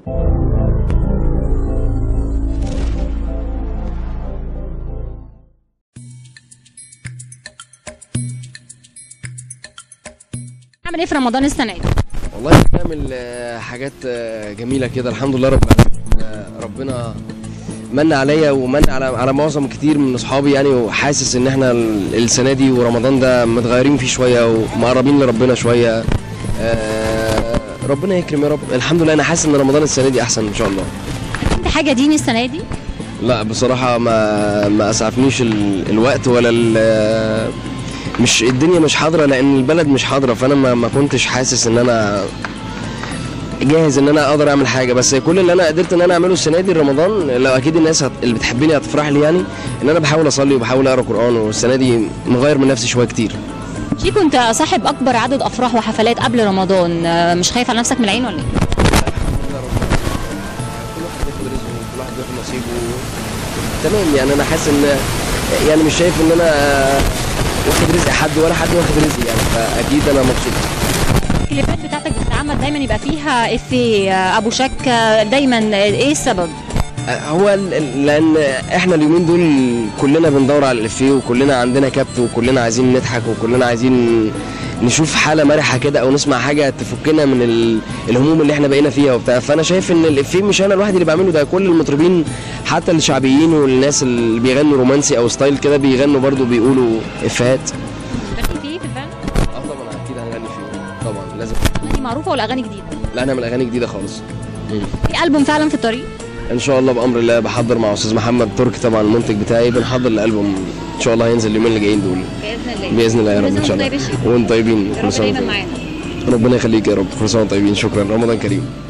عامل ايه في رمضان السنه دي والله بنعمل آه، حاجات آه، جميله كده الحمد لله رب العالمين آه، ربنا من عليا ومن على على معظم كتير من اصحابي يعني وحاسس ان احنا ال- السنه دي ورمضان ده متغيرين فيه شويه ومقربين لربنا شويه آه، ربنا يكرم يا رب الحمد لله انا حاسس ان رمضان السنه دي احسن ان شاء الله انت حاجه ديني السنه دي لا بصراحه ما ما اسعفنيش ال- الوقت ولا ال- مش الدنيا مش حاضره لان البلد مش حاضره فانا ما, ما كنتش حاسس ان انا جاهز ان انا اقدر اعمل حاجه بس كل اللي انا قدرت ان انا اعمله السنه دي رمضان لو اكيد الناس هت... اللي بتحبني هتفرح لي يعني ان انا بحاول اصلي وبحاول اقرا قران والسنه دي مغير من نفسي شويه كتير شيكو انت صاحب اكبر عدد افراح وحفلات قبل رمضان آه، مش خايف على نفسك من العين ولا ايه كل واحد بياخد رزقه وكل واحد بياخد نصيبه تمام يعني انا حاسس ان يعني مش شايف ان انا واخد رزق حد ولا حد واخد رزقي يعني فاكيد انا مبسوط الكليبات بتاعتك بتتعمد دايما يبقى فيها افيه آه، ابو شك آه، دايما آه، ايه السبب هو ال- ال- لان احنا اليومين دول كلنا بندور على الافيه وكلنا عندنا كبت وكلنا عايزين نضحك وكلنا عايزين نشوف حاله مرحه كده او نسمع حاجه تفكنا من ال- الهموم اللي احنا بقينا فيها وبتاع فانا شايف ان الافيه مش انا الواحد اللي بعمله ده كل المطربين حتى الشعبيين والناس اللي بيغنوا رومانسي او ستايل كده بيغنوا برضو بيقولوا افيهات غني فيه في الفيلم اه طبعا اكيد هنغني فيه طبعا لازم اغاني معروفه ولا اغاني جديده لا نعمل اغاني جديده خالص في البوم فعلا في الطريق ان شاء الله بامر الله بحضر مع استاذ محمد تركي طبعا المنتج بتاعي بنحضر الالبوم ان شاء الله هينزل اليومين اللي جايين دول باذن الله باذن الله يا رب كل ان شاء سنة الله وانتم طيبين. وانتم طيبين يا كل رب سنه دايما وانتم معانا ربنا يخليك يا رب كل سنه وانتم طيبين شكرا رمضان كريم